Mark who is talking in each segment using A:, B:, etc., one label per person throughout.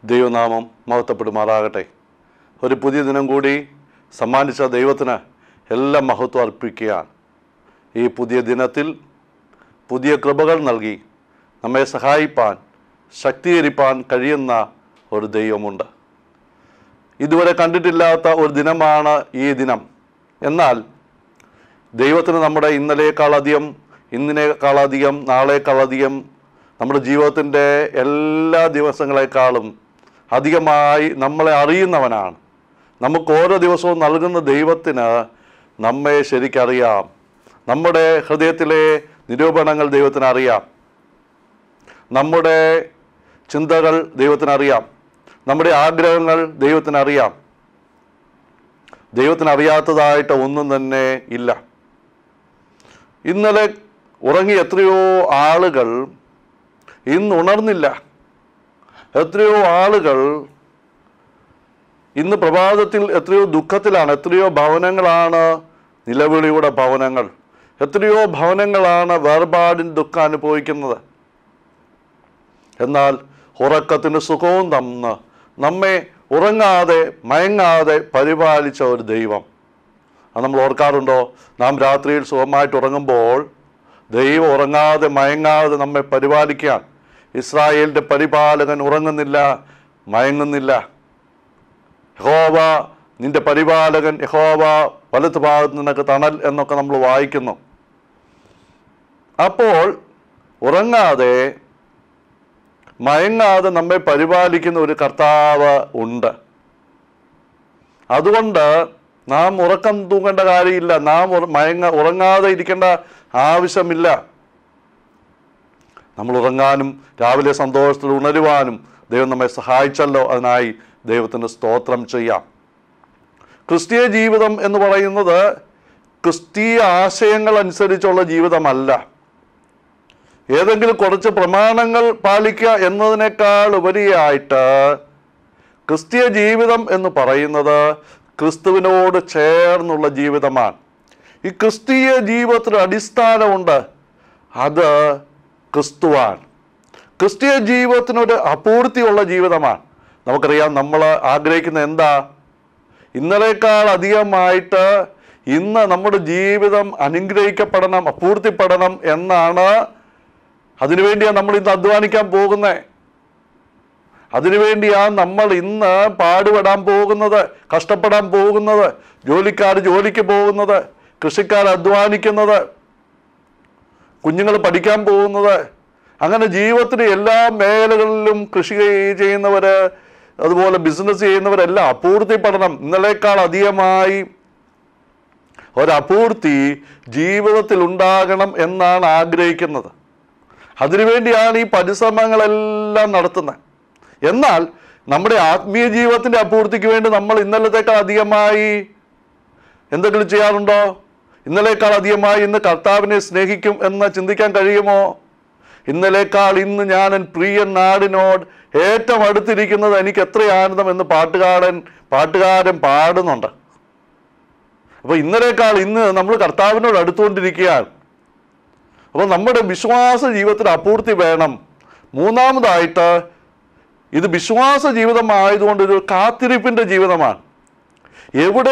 A: ദൈവനാമം മഹത്വപ്പെടുമാറാകട്ടെ ഒരു പുതിയ ദിനം കൂടി സമ്മാനിച്ച ദൈവത്തിന് എല്ലാ മഹത്വം അർപ്പിക്കുകയാണ് ഈ പുതിയ ദിനത്തിൽ പുതിയ കൃപകൾ നൽകി നമ്മെ സഹായിപ്പാൻ ശക്തീകരിപ്പാൻ കഴിയുന്ന ഒരു ദൈവമുണ്ട് ഇതുവരെ കണ്ടിട്ടില്ലാത്ത ഒരു ദിനമാണ് ഈ ദിനം എന്നാൽ ദൈവത്തിന് നമ്മുടെ ഇന്നലേക്കാളധികം ഇന്നിനേക്കാളധികം നാളേക്കാളധികം നമ്മുടെ ജീവിതത്തിൻ്റെ എല്ലാ ദിവസങ്ങളെക്കാളും അധികമായി നമ്മളെ അറിയുന്നവനാണ് നമുക്ക് ഓരോ ദിവസവും നൽകുന്ന ദൈവത്തിന് നമ്മെ ശരിക്കറിയാം നമ്മുടെ ഹൃദയത്തിലെ നിരൂപണങ്ങൾ ദൈവത്തിന് അറിയാം നമ്മുടെ ചിന്തകൾ ദൈവത്തിന് അറിയാം നമ്മുടെ ആഗ്രഹങ്ങൾ ദൈവത്തിന് അറിയാം ദൈവത്തിന് അറിയാത്തതായിട്ട് ഒന്നും തന്നെ ഇല്ല ഇന്നലെ ഉറങ്ങി എത്രയോ ആളുകൾ ഇന്ന് ഉണർന്നില്ല എത്രയോ ആളുകൾ ഇന്ന് പ്രഭാതത്തിൽ എത്രയോ ദുഃഖത്തിലാണ് എത്രയോ ഭവനങ്ങളാണ് നിലവിളിയുടെ ഭവനങ്ങൾ എത്രയോ ഭവനങ്ങളാണ് വേർപാടിൻ ദുഃഖം അനുഭവിക്കുന്നത് എന്നാൽ ഉറക്കത്തിന് സുഖവും തന്ന് നമ്മെ ഉറങ്ങാതെ മയങ്ങാതെ പരിപാലിച്ച ഒരു ദൈവം അത് നമ്മൾ ഓർക്കാറുണ്ടോ നാം രാത്രിയിൽ സുഖമായിട്ട് ഉറങ്ങുമ്പോൾ ദൈവം ഉറങ്ങാതെ മയങ്ങാതെ നമ്മെ പരിപാലിക്കാൻ ഇസ്രായേലിൻ്റെ പരിപാലകൻ ഉറങ്ങുന്നില്ല മയങ്ങുന്നില്ല യഹോവ നിന്റെ പരിപാലകൻ യഹോവ വലത്ത് ഭാഗത്ത് നിനക്ക് തണൽ എന്നൊക്കെ നമ്മൾ വായിക്കുന്നു അപ്പോൾ ഉറങ്ങാതെ മയങ്ങാതെ നമ്മെ പരിപാലിക്കുന്ന ഒരു കർത്താവ് ഉണ്ട് അതുകൊണ്ട് നാം ഉറക്കം തൂങ്ങേണ്ട കാര്യമില്ല നാം ഉറ- മയങ്ങ ഉറങ്ങാതെ ഇരിക്കേണ്ട ആവശ്യമില്ല നമ്മൾ ഉറങ്ങാനും രാവിലെ സന്തോഷത്തിൽ ഉണരുവാനും ദൈവം നമ്മെ സഹായിച്ചല്ലോ അതിനായി ദൈവത്തിന് സ്തോത്രം ചെയ്യാം ക്രിസ്തീയ ജീവിതം എന്ന് പറയുന്നത് ക്രിസ്തീയ ആശയങ്ങൾ അനുസരിച്ചുള്ള ജീവിതമല്ല ഏതെങ്കിലും കുറച്ച് പ്രമാണങ്ങൾ പാലിക്കുക എന്നതിനേക്കാൾ ഉപരിയായിട്ട് ക്രിസ്തീയ ജീവിതം എന്ന് പറയുന്നത് ക്രിസ്തുവിനോട് ചേർന്നുള്ള ജീവിതമാണ് ഈ ക്രിസ്തീയ ജീവിതത്തിന് അടിസ്ഥാനമുണ്ട് അത് ക്രിസ്തുവാണ് ക്രിസ്തീയ ജീവിതത്തിനൊരു അപൂർത്തിയുള്ള ജീവിതമാണ് നമുക്കറിയാം നമ്മൾ ആഗ്രഹിക്കുന്ന എന്താ ഇന്നലേക്കാൾ അധികമായിട്ട് ഇന്ന് നമ്മുടെ ജീവിതം അനുഗ്രഹിക്കപ്പെടണം അപൂർത്തിപ്പെടണം എന്നാണ് അതിനുവേണ്ടിയാണ് നമ്മൾ ഇന്ന് അധ്വാനിക്കാൻ പോകുന്നത് അതിനുവേണ്ടിയാണ് നമ്മൾ ഇന്ന് പാടുപെടാൻ പോകുന്നത് കഷ്ടപ്പെടാൻ പോകുന്നത് ജോലിക്കാർ ജോലിക്ക് പോകുന്നത് കൃഷിക്കാർ അധ്വാനിക്കുന്നത് കുഞ്ഞുങ്ങൾ പഠിക്കാൻ പോകുന്നത് അങ്ങനെ ജീവിതത്തിന് എല്ലാ മേഖലകളിലും കൃഷി ചെയ്യുന്നവർ അതുപോലെ ബിസിനസ് ചെയ്യുന്നവരെല്ലാം അപൂർത്തിപ്പെടണം ഇന്നലേക്കാൾ അധികമായി ഒരപൂർത്തി ജീവിതത്തിൽ ഉണ്ടാകണം എന്നാണ് ആഗ്രഹിക്കുന്നത് അതിനുവേണ്ടിയാണ് ഈ പരിശ്രമങ്ങളെല്ലാം നടത്തുന്നത് എന്നാൽ നമ്മുടെ ആത്മീയ ജീവിതത്തിൻ്റെ അപൂർത്തിക്ക് വേണ്ടി നമ്മൾ ഇന്നലത്തേക്കാൾ അധികമായി എന്തെങ്കിലും ചെയ്യാറുണ്ടോ ഇന്നലേക്കാൾ അധികമായി ഇന്ന് കർത്താവിനെ സ്നേഹിക്കും എന്ന് ചിന്തിക്കാൻ കഴിയുമോ ഇന്നലേക്കാൾ ഇന്ന് ഞാൻ എൻ പ്രിയ നാടിനോട് ഏറ്റവും അടുത്തിരിക്കുന്നത് എനിക്ക് എത്ര ആനന്ദം എന്ന് പാട്ടുകാരൻ പാട്ടുകാരൻ പാടുന്നുണ്ട് അപ്പോൾ ഇന്നലേക്കാൾ ഇന്ന് നമ്മൾ കർത്താവിനോട് അടുത്തുകൊണ്ടിരിക്കുകയാണ് അപ്പോൾ നമ്മുടെ വിശ്വാസ ജീവിതത്തിൽ അപൂർത്തി വേണം മൂന്നാമതായിട്ട് ഇത് വിശ്വാസ ജീവിതമായതുകൊണ്ട് ഇത് കാത്തിരിപ്പിൻ്റെ ജീവിതമാണ് എവിടെ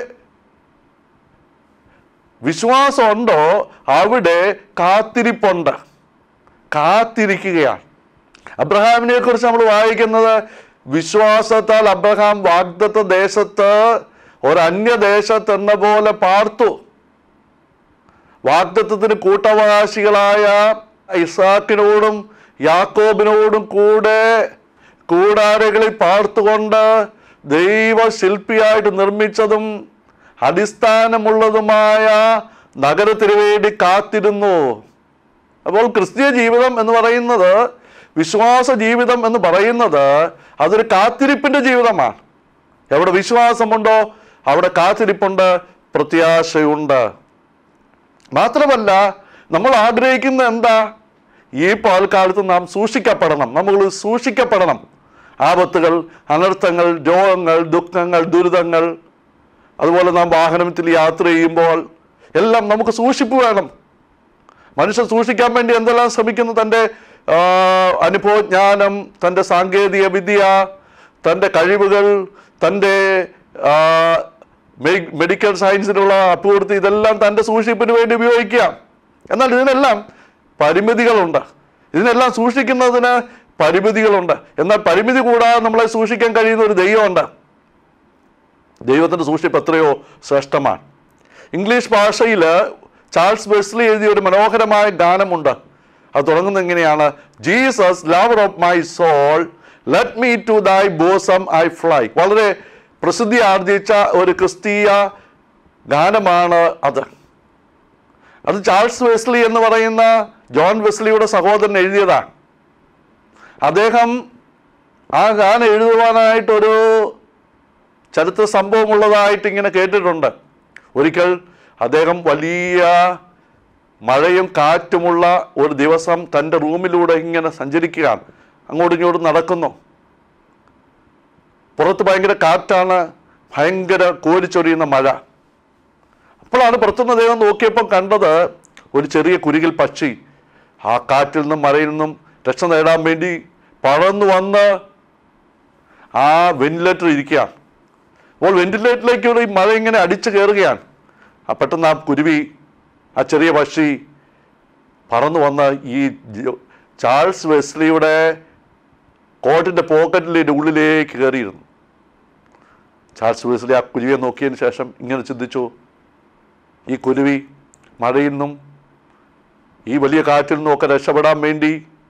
A: വിശ്വാസമുണ്ടോ അവിടെ കാത്തിരിപ്പുണ്ട് കാത്തിരിക്കുകയാണ് അബ്രഹാമിനെ കുറിച്ച് നമ്മൾ വായിക്കുന്നത് വിശ്വാസത്താൽ അബ്രഹാം വാഗ്ദത്ത ദേശത്ത് ഒരു അന്യദേശത്ത് എന്ന പോലെ പാർത്തു വാഗ്ദത്വത്തിന് കൂട്ടവകാശികളായ ഇസാക്കിനോടും യാക്കോബിനോടും കൂടെ കൂടാരകളിൽ പാർത്തുകൊണ്ട് ദൈവശില്പിയായിട്ട് നിർമ്മിച്ചതും അടിസ്ഥാനമുള്ളതുമായ നഗരത്തിന് വേണ്ടി കാത്തിരുന്നു അപ്പോൾ ക്രിസ്തീയ ജീവിതം എന്ന് പറയുന്നത് വിശ്വാസ ജീവിതം എന്ന് പറയുന്നത് അതൊരു കാത്തിരിപ്പിൻ്റെ ജീവിതമാണ് എവിടെ വിശ്വാസമുണ്ടോ അവിടെ കാത്തിരിപ്പുണ്ട് പ്രത്യാശയുണ്ട് മാത്രമല്ല നമ്മൾ ആഗ്രഹിക്കുന്ന എന്താ ഈ പാൽക്കാലത്ത് നാം സൂക്ഷിക്കപ്പെടണം നമ്മൾ സൂക്ഷിക്കപ്പെടണം ആപത്തുകൾ അനർത്ഥങ്ങൾ രോഗങ്ങൾ ദുഃഖങ്ങൾ ദുരിതങ്ങൾ അതുപോലെ നാം വാഹനത്തിൽ യാത്ര ചെയ്യുമ്പോൾ എല്ലാം നമുക്ക് സൂക്ഷിപ്പ് വേണം മനുഷ്യൻ സൂക്ഷിക്കാൻ വേണ്ടി എന്തെല്ലാം ശ്രമിക്കുന്നു തൻ്റെ ആ, അനുഭവജ്ഞാനം തൻ്റെ സാങ്കേതിക വിദ്യ തൻ്റെ കഴിവുകൾ തൻ്റെ ആ, മെ- മെഡിക്കൽ സയൻസിനുള്ള അപ്പുകൊടുത്ത് ഇതെല്ലാം തൻ്റെ സൂക്ഷിപ്പിന് വേണ്ടി ഉപയോഗിക്കാം എന്നാൽ ഇതിനെല്ലാം പരിമിതികളുണ്ട് ഇതിനെല്ലാം സൂക്ഷിക്കുന്നതിന് പരിമിതികളുണ്ട് എന്നാൽ പരിമിതി കൂടാതെ നമ്മളെ സൂക്ഷിക്കാൻ കഴിയുന്ന ഒരു ദൈവമുണ്ട് ദൈവത്തിൻ്റെ സൂക്ഷിപ്പ് എത്രയോ ശ്രേഷ്ഠമാണ് ഇംഗ്ലീഷ് ഭാഷയിൽ ചാൾസ് വെസ്ലി എഴുതിയ ഒരു മനോഹരമായ ഗാനമുണ്ട് അത് തുടങ്ങുന്നത് എങ്ങനെയാണ് Jesus lover of my soul let me to thy bosom I fly വളരെ പ്രസിദ്ധി ആർജിച്ച ഒരു ക്രിസ്തീയ ഗാനമാണ് അത് അത് ചാൾസ് വെസ്ലി എന്ന് പറയുന്ന ജോൺ വെസ്ലിയുടെ സഹോദരൻ എഴുതിയതാണ് അദ്ദേഹം ആ ഗാനം എഴുതുവാനായിട്ടൊരു ചരിത്ര സംഭവമുള്ളതായിട്ട് ഇങ്ങനെ കേട്ടിട്ടുണ്ട് ഒരിക്കൽ അദ്ദേഹം വലിയ മഴയും കാറ്റുമുള്ള ഒരു ദിവസം തൻ്റെ റൂമിലൂടെ ഇങ്ങനെ സഞ്ചരിക്കുകയാണ് അങ്ങോട്ടും ഇങ്ങോട്ടും നടക്കുന്നു പുറത്ത് ഭയങ്കര കാറ്റാണ് ഭയങ്കര കോരിച്ചൊരിയുന്ന മഴ അപ്പോഴാണ് പുറത്തുനിന്ന് അദ്ദേഹം നോക്കിയപ്പോൾ കണ്ടത് ഒരു ചെറിയ കുരുകിൽ പക്ഷി ആ കാറ്റിൽ നിന്നും മഴയിൽ നിന്നും രക്ഷ നേടാൻ വേണ്ടി പറന്നു വന്ന് ആ വെന്റിലേറ്റർ ഇരിക്കുകയാണ് അപ്പോൾ വെന്റിലേറ്ററിലേക്ക് ഒരു മഴ ഇങ്ങനെ അടിച്ചു കയറുകയാണ് ആ പെട്ടെന്ന് ആ കുരുവി ആ ചെറിയ പക്ഷി പറന്നു വന്ന് ഈ ജോ- ചാൾസ് വെസ്ലിയുടെ കോട്ടിൻ്റെ പോക്കറ്റിൻ്റെ ഉള്ളിലേക്ക് കയറിയിരുന്നു ചാൾസ് വെസ്ലി ആ കുരുവിയെ നോക്കിയതിന് ശേഷം ഇങ്ങനെ ചിന്തിച്ചു ഈ കുരുവി മഴയിൽ നിന്നും ഈ വലിയ കാറ്റിൽ നിന്നും ഒക്കെ രക്ഷപ്പെടാൻ വേണ്ടി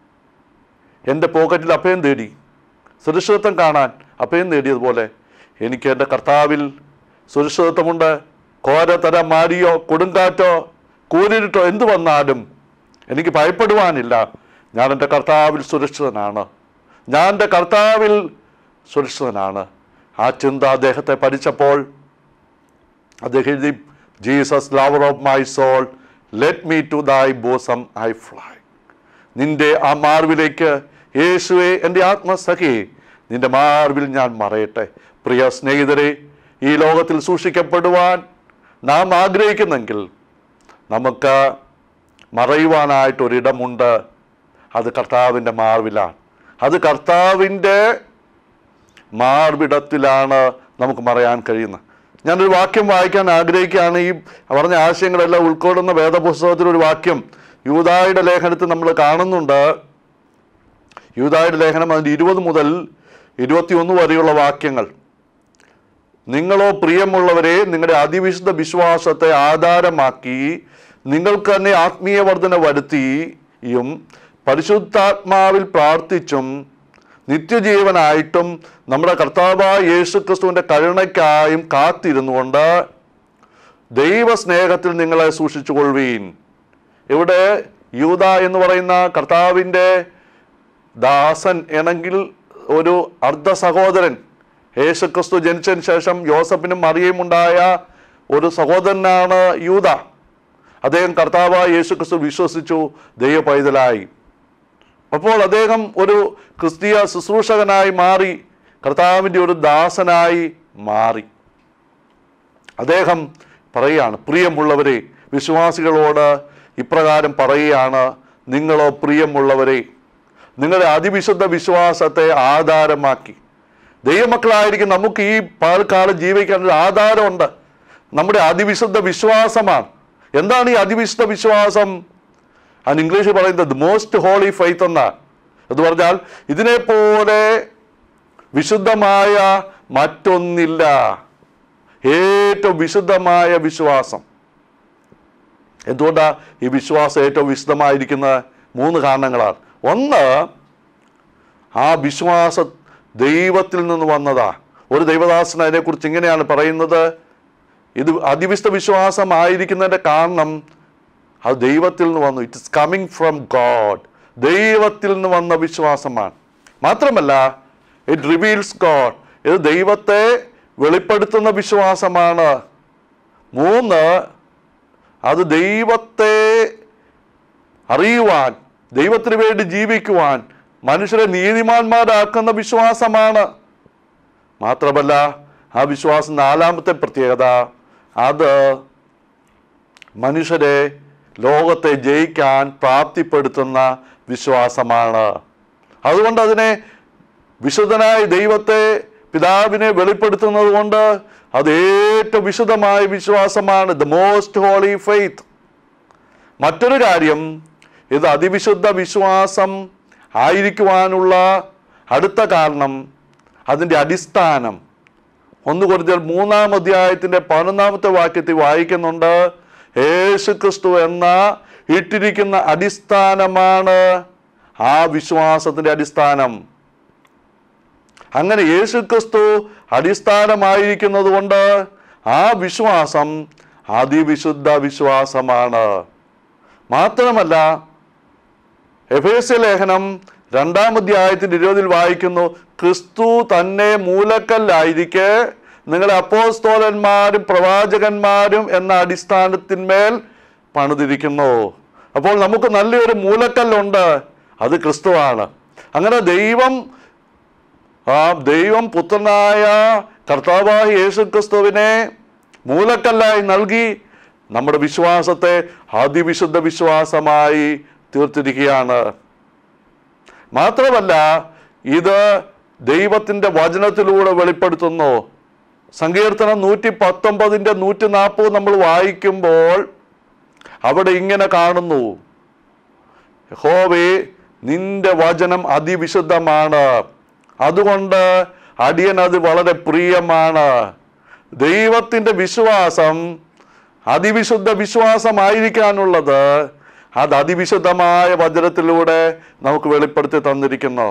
A: എൻ്റെ പോക്കറ്റിൽ അഭയം തേടി സുരക്ഷിതത്വം കാണാൻ അഭയം നേടിയതുപോലെ എനിക്ക് എൻ്റെ കർത്താവിൽ സുരക്ഷിതത്വമുണ്ട് കോരതര മാരിയോ കൊടുങ്കാറ്റോ കൂരിരുട്ടോ എന്തു വന്നാലും എനിക്ക് ഭയപ്പെടുവാനില്ല ഞാൻ എൻ്റെ കർത്താവിൽ സുരക്ഷിതനാണ് ഞാൻ എൻ്റെ കർത്താവിൽ സുരക്ഷിതനാണ് ആ ചിന്ത അദ്ദേഹത്തെ പഠിച്ചപ്പോൾ അദ്ദേഹം എഴുതി Jesus lover of my soul let me to thy bosom I fly നിന്റെ ആ മാർവിലേക്ക് യേശുവെ എൻ്റെ ആത്മസഖി നിന്റെ മാർവിൽ ഞാൻ മറയട്ടെ പ്രിയ സ്നേഹിതരെ ഈ ലോകത്തിൽ സൂക്ഷിക്കപ്പെടുവാൻ നാം ആഗ്രഹിക്കുന്നെങ്കിൽ നമുക്ക് മറയുവാനായിട്ടൊരിടമുണ്ട് അത് കർത്താവിൻ്റെ മാർവിലാണ് അത് കർത്താവിൻ്റെ മാർവിടത്തിലാണ് നമുക്ക് മറയാൻ കഴിയുന്നത് ഞാനൊരു വാക്യം വായിക്കാൻ ആഗ്രഹിക്കുകയാണ് ഈ പറഞ്ഞ ആശയങ്ങളെല്ലാം ഉൾക്കൊള്ളുന്ന വേദപുസ്തകത്തിൽ ഒരു വാക്യം യൂതായുടെ ലേഖനത്തിൽ നമ്മൾ കാണുന്നുണ്ട് യൂതായുടെ ലേഖനം അതിൻ്റെ ഇരുപത് മുതൽ ഇരുപത്തിയൊന്ന് വരെയുള്ള വാക്യങ്ങൾ നിങ്ങളോ പ്രിയമുള്ളവരെ നിങ്ങളുടെ അതിവിശുദ്ധ വിശ്വാസത്തെ ആധാരമാക്കി നിങ്ങൾക്ക് തന്നെ ആത്മീയ വർധന വരുത്തിയും പരിശുദ്ധാത്മാവിൽ പ്രാർത്ഥിച്ചും നിത്യജീവനായിട്ടും നമ്മുടെ കർത്താവായ യേശു ക്രിസ്തുവിൻ്റെ കരുണയ്ക്കായും കാത്തിരുന്നുകൊണ്ട് ദൈവസ്നേഹത്തിൽ നിങ്ങളെ സൂക്ഷിച്ചുകൊള്ളുവീൻ ഇവിടെ യൂത എന്ന് പറയുന്ന കർത്താവിൻ്റെ ദാസൻ എന്നെങ്കിൽ ഒരു അർദ്ധ സഹോദരൻ യേശുക്രിസ്തു ജനിച്ചതിന് ശേഷം യോസഫിനും മറിയയും ഉണ്ടായ ഒരു സഹോദരനാണ് യൂത അദ്ദേഹം കർത്താവായ യേശുക്രിസ്തു വിശ്വസിച്ചു ദൈവ പൈതലായി അപ്പോൾ അദ്ദേഹം ഒരു ക്രിസ്തീയ ശുശ്രൂഷകനായി മാറി കർത്താവിൻ്റെ ഒരു ദാസനായി മാറി അദ്ദേഹം പറയുകയാണ് പ്രിയമുള്ളവരെ വിശ്വാസികളോട് ഇപ്രകാരം പറയുകയാണ് നിങ്ങളോ പ്രിയമുള്ളവരെ നിങ്ങളുടെ അതിവിശുദ്ധ വിശ്വാസത്തെ ആധാരമാക്കി ദൈവമക്കളായിരിക്കും നമുക്ക് ഈ പാൽക്കാലം ജീവിക്കാൻ ഒരു ആധാരമുണ്ട് നമ്മുടെ അതിവിശുദ്ധ വിശ്വാസമാണ് എന്താണ് ഈ അതിവിശുദ്ധ വിശ്വാസം അതിന് ഇംഗ്ലീഷിൽ പറയുന്നത് മോസ്റ്റ് ഹോളി ഫെയ്ത്ത് എന്നാണ് എന്ന് പറഞ്ഞാൽ ഇതിനെപ്പോലെ വിശുദ്ധമായ മറ്റൊന്നില്ല ഏറ്റവും വിശുദ്ധമായ വിശ്വാസം എന്തുകൊണ്ടാണ് ഈ വിശ്വാസം ഏറ്റവും വിശുദ്ധമായിരിക്കുന്ന മൂന്ന് കാരണങ്ങളാണ് ഒന്ന് ആ വിശ്വാസ ദൈവത്തിൽ നിന്ന് വന്നതാ ഒരു ദൈവദാസൻ അതിനെക്കുറിച്ച് ഇങ്ങനെയാണ് പറയുന്നത് ഇത് അതിവിശുദ്ധ വിശ്വാസമായിരിക്കുന്നതിൻ്റെ കാരണം അത് ദൈവത്തിൽ നിന്ന് വന്നു it is coming from God ദൈവത്തിൽ നിന്ന് വന്ന വിശ്വാസമാണ് മാത്രമല്ല ഇറ്റ് റിവീൽസ് ഗോഡ് ഇത് ദൈവത്തെ വെളിപ്പെടുത്തുന്ന വിശ്വാസമാണ് മൂന്ന് അത് ദൈവത്തെ അറിയുവാൻ ദൈവത്തിന് വേണ്ടി ജീവിക്കുവാൻ മനുഷ്യരെ നീതിമാന്മാരാക്കുന്ന വിശ്വാസമാണ് മാത്രമല്ല ആ വിശ്വാസം നാലാമത്തെ പ്രത്യേകത അത് മനുഷ്യരെ ലോകത്തെ ജയിക്കാൻ പ്രാപ്തിപ്പെടുത്തുന്ന വിശ്വാസമാണ് അതുകൊണ്ട് അതിനെ വിശുദ്ധനായ ദൈവത്തെ പിതാവിനെ വെളിപ്പെടുത്തുന്നത് കൊണ്ട് അത് ഏറ്റവും വിശുദ്ധമായ വിശ്വാസമാണ് ദ മോസ്റ്റ് ഹോളി ഫെയ്ത്ത് മറ്റൊരു കാര്യം ഇത് അതിവിശുദ്ധ വിശ്വാസം ആയിരിക്കുവാനുള്ള അടുത്ത കാരണം അതിൻ്റെ അടിസ്ഥാനം ഒന്ന് കുറച്ചാൽ മൂന്നാം അധ്യായത്തിൻ്റെ പതിനൊന്നാമത്തെ വാക്യത്തിൽ വായിക്കുന്നുണ്ട് യേശു ക്രിസ്തു എന്ന ഇട്ടിരിക്കുന്ന അടിസ്ഥാനമാണ് ആ വിശ്വാസത്തിൻ്റെ അടിസ്ഥാനം അങ്ങനെ യേശു ക്രിസ്തു അടിസ്ഥാനമായിരിക്കുന്നത് കൊണ്ട് ആ വിശ്വാസം അതിവിശുദ്ധ വിശ്വാസമാണ് മാത്രമല്ല എഫേസ്യ ലേഖനം രണ്ടാം അധ്യായത്തിൻ്റെ ഇരുപതിൽ വായിക്കുന്നു ക്രിസ്തു തന്നെ മൂലക്കല്ലായിരിക്കെ നിങ്ങളെ അപ്പോസ്തോലന്മാരും പ്രവാചകന്മാരും എന്ന അടിസ്ഥാനത്തിന്മേൽ പണിതിരിക്കുന്നു അപ്പോൾ നമുക്ക് നല്ലൊരു മൂലക്കല്ലുണ്ട് അത് ക്രിസ്തുവാണ് അങ്ങനെ ദൈവം ആ ദൈവം പുത്രനായ കർത്താവായ യേശു ക്രിസ്തുവിനെ മൂലക്കല്ലായി നൽകി നമ്മുടെ വിശ്വാസത്തെ അതിവിശുദ്ധ വിശ്വാസമായി തീർത്തിരിക്കുകയാണ് മാത്രമല്ല ഇത് ദൈവത്തിൻ്റെ വചനത്തിലൂടെ വെളിപ്പെടുത്തുന്നു സങ്കീർത്തനം നൂറ്റി പത്തൊമ്പതിൻ്റെ നൂറ്റി നാൽപ്പത് നമ്മൾ വായിക്കുമ്പോൾ അവിടെ ഇങ്ങനെ കാണുന്നു ഹോവേ നിന്റെ വചനം അതിവിശുദ്ധമാണ് അതുകൊണ്ട് അടിയൻ അത് വളരെ പ്രിയമാണ് ദൈവത്തിൻ്റെ വിശ്വാസം അതിവിശുദ്ധ വിശ്വാസമായിരിക്കാനുള്ളത് അത് അതിവിശുദ്ധമായ വചനത്തിലൂടെ നമുക്ക് വെളിപ്പെടുത്തി തന്നിരിക്കുന്നു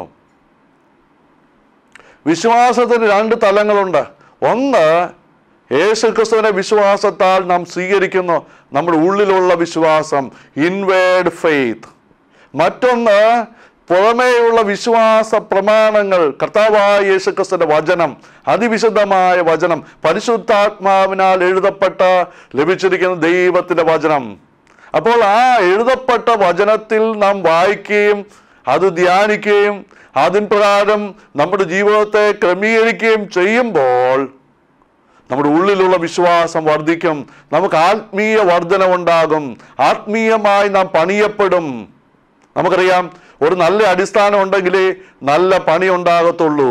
A: വിശ്വാസത്തിന് രണ്ട് തലങ്ങളുണ്ട് ഒന്ന് യേശു ക്രിസ്തുവിനെ വിശ്വാസത്താൽ നാം സ്വീകരിക്കുന്നു നമ്മുടെ ഉള്ളിലുള്ള വിശ്വാസം ഇൻവേർഡ് ഫെയ്ത്ത് മറ്റൊന്ന് പുറമേയുള്ള വിശ്വാസ പ്രമാണങ്ങൾ കർത്താവായ യേശു ക്രിസ്തുവിന്റെ വചനം അതിവിശുദ്ധമായ വചനം പരിശുദ്ധാത്മാവിനാൽ എഴുതപ്പെട്ട ലഭിച്ചിരിക്കുന്ന ദൈവത്തിന്റെ വചനം അപ്പോൾ ആ എഴുതപ്പെട്ട വചനത്തിൽ നാം വായിക്കുകയും അത് ധ്യാനിക്കുകയും അതിൻ പ്രകാരം നമ്മുടെ ജീവിതത്തെ ക്രമീകരിക്കുകയും ചെയ്യുമ്പോൾ നമ്മുടെ ഉള്ളിലുള്ള വിശ്വാസം വർദ്ധിക്കും നമുക്ക് ആത്മീയ വർധനവുണ്ടാകും ആത്മീയമായി നാം പണിയപ്പെടും നമുക്കറിയാം ഒരു നല്ല അടിസ്ഥാനം ഉണ്ടെങ്കിലേ നല്ല പണി ഉണ്ടാകത്തുള്ളൂ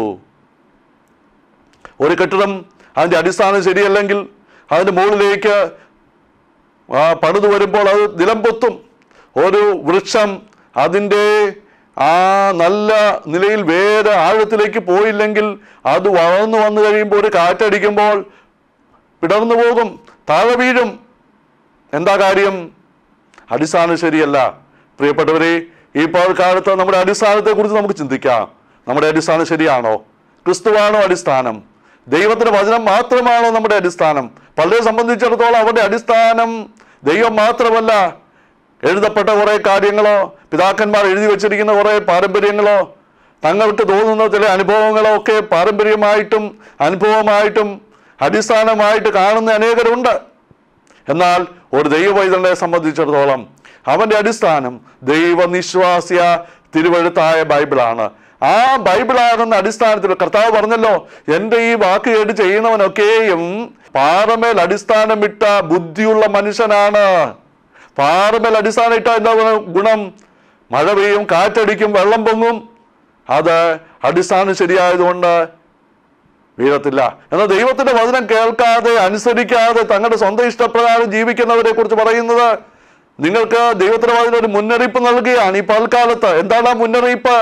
A: ഒരു കെട്ടിടം അതിൻ്റെ അടിസ്ഥാനം ശരിയല്ലെങ്കിൽ അതിൻ്റെ മുകളിലേക്ക് ആ പണിത് വരുമ്പോൾ അത് നിലംപൊത്തും ഒരു വൃക്ഷം അതിൻ്റെ ആ നല്ല നിലയിൽ വേറെ ആഴത്തിലേക്ക് പോയില്ലെങ്കിൽ അത് വളർന്നു വന്നു കഴിയുമ്പോൾ ഒരു കാറ്റടിക്കുമ്പോൾ പിടർന്നു പോകും താഴെ വീഴും എന്താ കാര്യം അടിസ്ഥാനം ശരിയല്ല പ്രിയപ്പെട്ടവരെ ഈ കാലത്ത് നമ്മുടെ അടിസ്ഥാനത്തെക്കുറിച്ച് നമുക്ക് ചിന്തിക്കാം നമ്മുടെ അടിസ്ഥാനം ശരിയാണോ ക്രിസ്തുവാണോ അടിസ്ഥാനം ദൈവത്തിന്റെ വചനം മാത്രമാണോ നമ്മുടെ അടിസ്ഥാനം പലരെ സംബന്ധിച്ചിടത്തോളം അവരുടെ അടിസ്ഥാനം ദൈവം മാത്രമല്ല എഴുതപ്പെട്ട കുറേ കാര്യങ്ങളോ പിതാക്കന്മാർ എഴുതി വച്ചിരിക്കുന്ന കുറേ പാരമ്പര്യങ്ങളോ തങ്ങൾക്ക് തോന്നുന്ന ചില അനുഭവങ്ങളോ ഒക്കെ പാരമ്പര്യമായിട്ടും അനുഭവമായിട്ടും അടിസ്ഥാനമായിട്ട് കാണുന്ന അനേകരുണ്ട് എന്നാൽ ഒരു ദൈവവൈതനെ സംബന്ധിച്ചിടത്തോളം അവന്റെ അടിസ്ഥാനം ദൈവനിശ്വാസ്യ തിരുവഴുത്തായ ബൈബിളാണ് ആ ബൈബിളാകുന്ന അടിസ്ഥാനത്തിൽ കർത്താവ് പറഞ്ഞല്ലോ എൻ്റെ ഈ വാക്ക് കേട്ട് ചെയ്യുന്നവനൊക്കെയും പാറമേൽ അടിസ്ഥാനമിട്ട ബുദ്ധിയുള്ള മനുഷ്യനാണ് പാറമേൽ അടിസ്ഥാനം ഇട്ട എന്താ ഗുണം മഴ പെയ്യും കാറ്റടിക്കും വെള്ളം പൊങ്ങും അത് അടിസ്ഥാനം ശരിയായതുകൊണ്ട് വീഴത്തില്ല എന്നാൽ ദൈവത്തിന്റെ വചനം കേൾക്കാതെ അനുസരിക്കാതെ തങ്ങളുടെ സ്വന്തം ഇഷ്ടപ്രകാരം ജീവിക്കുന്നവരെ കുറിച്ച് പറയുന്നത് നിങ്ങൾക്ക് ദൈവത്തിന്റെ വചനം ഒരു മുന്നറിയിപ്പ് നൽകുകയാണ് ഈ പൽക്കാലത്ത് എന്താണ് ആ മുന്നറിയിപ്പ്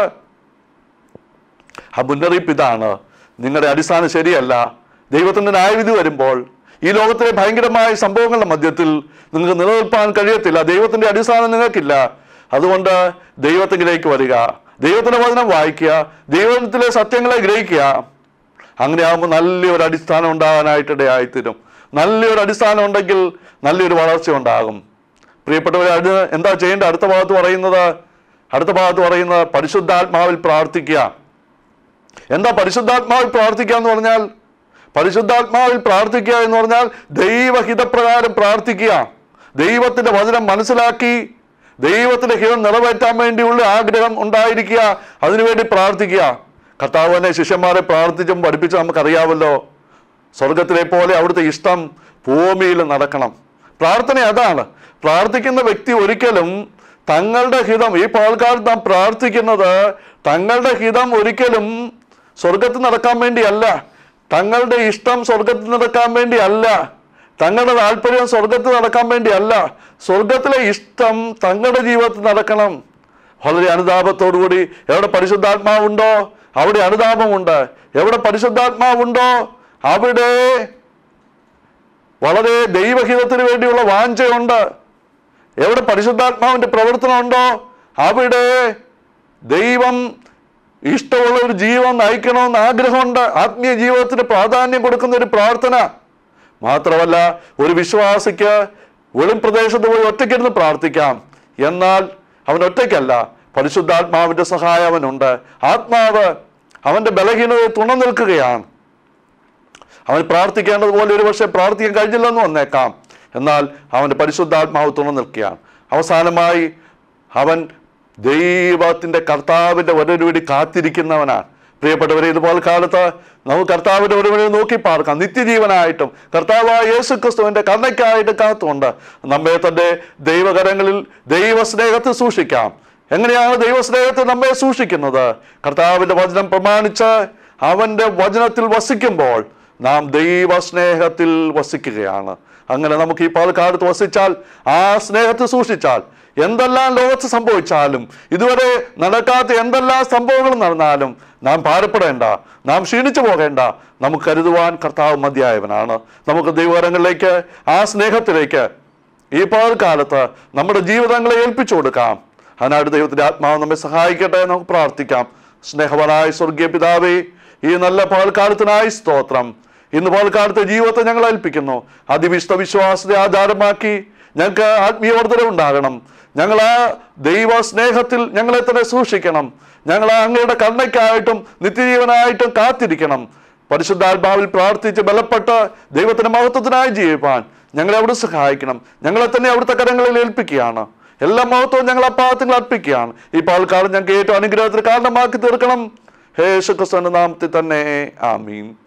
A: ആ മുന്നറിയിപ്പ് ഇതാണ് നിങ്ങളുടെ അടിസ്ഥാനം ശരിയല്ല ദൈവത്തിന്റെ ന്യായവിധി വരുമ്പോൾ ഈ ലോകത്തിലെ ഭയങ്കരമായ സംഭവങ്ങളുടെ മധ്യത്തിൽ നിങ്ങൾക്ക് നിലനിൽപ്പാൻ കഴിയത്തില്ല ദൈവത്തിന്റെ അടിസ്ഥാനം നിങ്ങൾക്കില്ല അതുകൊണ്ട് ദൈവത്തിലേക്ക് വരിക ദൈവത്തിന്റെ വചനം വായിക്കുക ദൈവത്തിലെ സത്യങ്ങളെ ഗ്രഹിക്കുക അങ്ങനെ ആകുമ്പോൾ നല്ലൊരു അടിസ്ഥാനം ഉണ്ടാകാനായിട്ടിടയായിത്തീരും നല്ലൊരു അടിസ്ഥാനം ഉണ്ടെങ്കിൽ നല്ലൊരു വളർച്ച ഉണ്ടാകും പ്രിയപ്പെട്ടവരെ അത് എന്താ ചെയ്യേണ്ടത് അടുത്ത ഭാഗത്ത് പറയുന്നത് അടുത്ത ഭാഗത്ത് പറയുന്നത് പരിശുദ്ധാത്മാവിൽ പ്രാർത്ഥിക്കുക എന്താ പരിശുദ്ധാത്മാവിൽ പ്രാർത്ഥിക്കുക എന്ന് പറഞ്ഞാൽ പരിശുദ്ധാത്മാവിൽ പ്രാർത്ഥിക്കുക എന്ന് പറഞ്ഞാൽ ദൈവഹിതപ്രകാരം പ്രാർത്ഥിക്കുക ദൈവത്തിന്റെ വചനം മനസ്സിലാക്കി ദൈവത്തിന്റെ ഹിതം നിറവേറ്റാൻ വേണ്ടിയുള്ള ആഗ്രഹം ഉണ്ടായിരിക്കുക അതിനുവേണ്ടി പ്രാർത്ഥിക്കുക കർത്താവ് തന്നെ ശിഷ്യന്മാരെ പ്രാർത്ഥിച്ചും പഠിപ്പിച്ചും നമുക്കറിയാമല്ലോ സ്വർഗത്തിലെ പോലെ അവിടുത്തെ ഇഷ്ടം ഭൂമിയിൽ നടക്കണം പ്രാർത്ഥന അതാണ് പ്രാർത്ഥിക്കുന്ന വ്യക്തി ഒരിക്കലും തങ്ങളുടെ ഹിതം ഈ പാൽക്കാലത്ത് നാം പ്രാർത്ഥിക്കുന്നത് തങ്ങളുടെ ഹിതം ഒരിക്കലും സ്വർഗത്തിൽ നടക്കാൻ വേണ്ടിയല്ല തങ്ങളുടെ ഇഷ്ടം സ്വർഗത്തിൽ നടക്കാൻ വേണ്ടിയല്ല തങ്ങളുടെ താല്പര്യം സ്വർഗത്തിൽ നടക്കാൻ വേണ്ടിയല്ല സ്വർഗത്തിലെ ഇഷ്ടം തങ്ങളുടെ ജീവിതത്തിൽ നടക്കണം വളരെ അനുതാപത്തോടുകൂടി എവിടെ പരിശുദ്ധാത്മാവുണ്ടോ അവിടെ അനുതാപമുണ്ട് എവിടെ പരിശുദ്ധാത്മാവുണ്ടോ അവിടെ വളരെ ദൈവഹിതത്തിന് വേണ്ടിയുള്ള വാഞ്ചയുണ്ട് എവിടെ പരിശുദ്ധാത്മാവിന്റെ പ്രവർത്തനം ഉണ്ടോ അവിടെ ദൈവം ഇഷ്ടമുള്ള ഒരു ജീവൻ നയിക്കണമെന്ന് ആഗ്രഹമുണ്ട് ആത്മീയ ജീവിതത്തിന് പ്രാധാന്യം കൊടുക്കുന്ന ഒരു പ്രാർത്ഥന മാത്രമല്ല ഒരു വിശ്വാസിക്ക് വെളിം പ്രദേശത്ത് പോയി ഒറ്റയ്ക്കിരുന്ന് പ്രാർത്ഥിക്കാം എന്നാൽ അവൻ ഒറ്റയ്ക്കല്ല പരിശുദ്ധാത്മാവിന്റെ സഹായം അവനുണ്ട് ആത്മാവ് അവന്റെ ബലഹീനതയെ തുണ നിൽക്കുകയാണ് അവൻ പ്രാർത്ഥിക്കേണ്ടതുപോലെ ഒരു പക്ഷേ പ്രാർത്ഥിക്കാൻ കഴിഞ്ഞില്ലെന്ന് വന്നേക്കാം എന്നാൽ അവൻ്റെ പരിശുദ്ധാത്മാവ് തുണ നിൽക്കുകയാണ് അവസാനമായി അവൻ ദൈവത്തിൻ്റെ കർത്താവിൻ്റെ ഒരു വേണ്ടി കാത്തിരിക്കുന്നവനാണ് പ്രിയപ്പെട്ടവരെ ഇതുപോലെ കാലത്ത് നമുക്ക് കർത്താവിൻ്റെ ഒരു വഴി നോക്കി പാർക്കാം നിത്യജീവനായിട്ടും കർത്താവായ യേശു ക്രിസ്തുവിൻ്റെ കർണയ്ക്കായിട്ട് കാത്തുകൊണ്ട് നമ്മെ തൻ്റെ ദൈവകരങ്ങളിൽ ദൈവസ്നേഹത്തിൽ സൂക്ഷിക്കാം എങ്ങനെയാണ് ദൈവസ്നേഹത്തിൽ നമ്മെ സൂക്ഷിക്കുന്നത് കർത്താവിൻ്റെ വചനം പ്രമാണിച്ച് അവൻ്റെ വചനത്തിൽ വസിക്കുമ്പോൾ നാം ദൈവസ്നേഹത്തിൽ വസിക്കുകയാണ് അങ്ങനെ നമുക്ക് ഈ പാലക്കാലത്ത് വസിച്ചാൽ ആ സ്നേഹത്തിൽ സൂക്ഷിച്ചാൽ എന്തെല്ലാം ലോകത്ത് സംഭവിച്ചാലും ഇതുവരെ നടക്കാത്ത എന്തെല്ലാം സംഭവങ്ങൾ നടന്നാലും നാം ഭാരപ്പെടേണ്ട നാം ക്ഷീണിച്ചു പോകേണ്ട നമുക്ക് കരുതുവാൻ കർത്താവ് മതിയായവനാണ് നമുക്ക് ദൈവകരങ്ങളിലേക്ക് ആ സ്നേഹത്തിലേക്ക് ഈ പകൽക്കാലത്ത് നമ്മുടെ ജീവിതങ്ങളെ ഏൽപ്പിച്ചു കൊടുക്കാം അതിനായിട്ട് ദൈവത്തിന്റെ ആത്മാവ് നമ്മെ സഹായിക്കട്ടെ എന്ന് നമുക്ക് പ്രാർത്ഥിക്കാം സ്നേഹവനായ സ്വർഗീയ പിതാവേ ഈ നല്ല പകൽക്കാലത്തിനായി സ്തോത്രം ഇന്ന് പകൽക്കാലത്തെ ജീവിതത്തെ ഞങ്ങൾ ഏൽപ്പിക്കുന്നു അതിവിശുദ്ധ വിശ്വാസത്തെ ആധാരമാക്കി ഞങ്ങൾക്ക് ആത്മീയവർദ്ധന ഉണ്ടാകണം ഞങ്ങൾ ആ ദൈവ സ്നേഹത്തിൽ ഞങ്ങളെ തന്നെ സൂക്ഷിക്കണം ഞങ്ങൾ ആ അങ്ങയുടെ കരുണയ്ക്കായിട്ടും നിത്യജീവനായിട്ടും കാത്തിരിക്കണം പരിശുദ്ധാത്മാവിൽ പ്രാർത്ഥിച്ച് ബലപ്പെട്ട് ദൈവത്തിന്റെ മഹത്വത്തിനായി ജീവിപ്പാൻ ഞങ്ങളെ അവിടെ സഹായിക്കണം ഞങ്ങളെ തന്നെ അവിടുത്തെ കരങ്ങളിൽ ഏൽപ്പിക്കുകയാണ് എല്ലാ മഹത്വവും ഞങ്ങൾ ആ പാദത്തിൽ അർപ്പിക്കുകയാണ് ഈ പാൽക്കാലം ഞങ്ങൾക്ക് ഏറ്റവും അനുഗ്രഹത്തിന് കാരണമാക്കി തീർക്കണം ഹേ യേശുക്രിസ്തുവിന്റെ നാമത്തിൽ തന്നെ ആമീൻ